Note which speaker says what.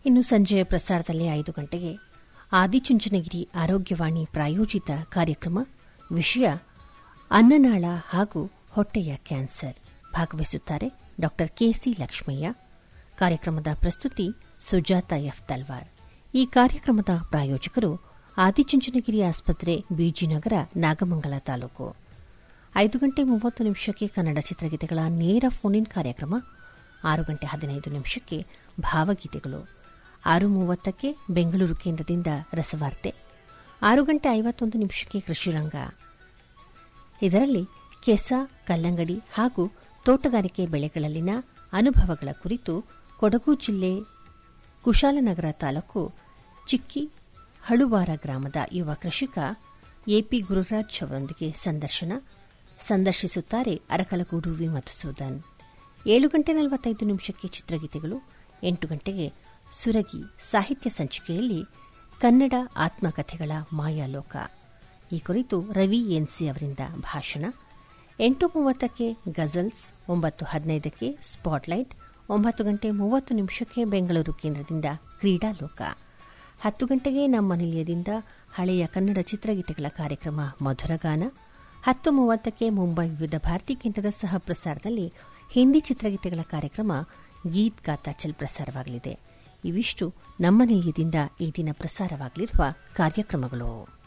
Speaker 1: ಇನ್ನು ಸಂಜೆಯ ಪ್ರಸಾರದಲ್ಲಿ ಐದು ಗಂಟೆಗೆ ಆದಿಚುಂಚನಗಿರಿ ಆರೋಗ್ಯವಾಣಿ ಪ್ರಾಯೋಜಿತ ಕಾರ್ಯಕ್ರಮ ವಿಷಯ ಅನ್ನನಾಳ ಹಾಗೂ ಹೊಟ್ಟೆಯ ಕ್ಯಾನ್ಸರ್ ಭಾಗವಹಿಸುತ್ತಾರೆ ಡಾ ಕೆಸಿ ಲಕ್ಷ್ಮಯ್ಯ ಕಾರ್ಯಕ್ರಮದ ಪ್ರಸ್ತುತಿ ಸುಜಾತ ಎಫ್ ತಲ್ವಾರ್ ಈ ಕಾರ್ಯಕ್ರಮದ ಪ್ರಾಯೋಜಕರು ಆದಿಚುಂಚನಗಿರಿ ಆಸ್ಪತ್ರೆ ಬಿಜಿನಗರ ನಾಗಮಂಗಲ ತಾಲೂಕು ಐದು ಗಂಟೆ ಮೂವತ್ತು ನಿಮಿಷಕ್ಕೆ ಕನ್ನಡ ಚಿತ್ರಗೀತೆಗಳ ನೇರ ಫೋನ್ ಇನ್ ಕಾರ್ಯಕ್ರಮ ಆರು ಗಂಟೆ ಹದಿನೈದು ನಿಮಿಷಕ್ಕೆ ಭಾವಗೀತೆಗಳು ಆರು ಮೂವತ್ತಕ್ಕೆ ಬೆಂಗಳೂರು ಕೇಂದ್ರದಿಂದ ರಸವಾರ್ತೆ ಆರು ಗಂಟೆ ಐವತ್ತೊಂದು ನಿಮಿಷಕ್ಕೆ ಕೃಷಿರಂಗ ಇದರಲ್ಲಿ ಕೆಸ ಕಲ್ಲಂಗಡಿ ಹಾಗೂ ತೋಟಗಾರಿಕೆ ಬೆಳೆಗಳಲ್ಲಿನ ಅನುಭವಗಳ ಕುರಿತು ಕೊಡಗು ಜಿಲ್ಲೆ ಕುಶಾಲನಗರ ತಾಲೂಕು ಚಿಕ್ಕಿ ಹಳುವಾರ ಗ್ರಾಮದ ಯುವ ಕೃಷಿಕ ಎಪಿ ಗುರುರಾಜ್ ಅವರೊಂದಿಗೆ ಸಂದರ್ಶನ ಸಂದರ್ಶಿಸುತ್ತಾರೆ ಅರಕಲಗೂಡು ವಿ ಮಧುಸೂದನ್ ಏಳು ಗಂಟೆ ನಲವತ್ತೈದು ನಿಮಿಷಕ್ಕೆ ಚಿತ್ರಗೀತೆಗಳು ಎಂಟು ಗಂಟೆಗೆ ಸುರಗಿ ಸಾಹಿತ್ಯ ಸಂಚಿಕೆಯಲ್ಲಿ ಕನ್ನಡ ಆತ್ಮಕಥೆಗಳ ಮಾಯಾಲೋಕ ಈ ಕುರಿತು ರವಿ ಎನ್ಸಿ ಅವರಿಂದ ಭಾಷಣ ಎಂಟು ಮೂವತ್ತಕ್ಕೆ ಗಜಲ್ಸ್ ಒಂಬತ್ತು ಹದಿನೈದಕ್ಕೆ ಸ್ಪಾಟ್ಲೈಟ್ ಒಂಬತ್ತು ಗಂಟೆ ಮೂವತ್ತು ನಿಮಿಷಕ್ಕೆ ಬೆಂಗಳೂರು ಕೇಂದ್ರದಿಂದ ಕ್ರೀಡಾಲೋಕ ಹತ್ತು ಗಂಟೆಗೆ ನಮ್ಮ ನಿಲಯದಿಂದ ಹಳೆಯ ಕನ್ನಡ ಚಿತ್ರಗೀತೆಗಳ ಕಾರ್ಯಕ್ರಮ ಮಧುರಗಾನ ಹತ್ತು ಮೂವತ್ತಕ್ಕೆ ಮುಂಬೈ ವಿವಿಧ ಭಾರತಿ ಕೇಂದ್ರದ ಸಹ ಪ್ರಸಾರದಲ್ಲಿ ಹಿಂದಿ ಚಿತ್ರಗೀತೆಗಳ ಕಾರ್ಯಕ್ರಮ ಗೀತ್ ಗಾತಾ ಚಲ್ ಪ್ರಸಾರವಾಗಲಿದೆ ಇವಿಷ್ಟು ನಮ್ಮ ನಿಲಯದಿಂದ ಈ ದಿನ ಪ್ರಸಾರವಾಗಲಿರುವ ಕಾರ್ಯಕ್ರಮಗಳು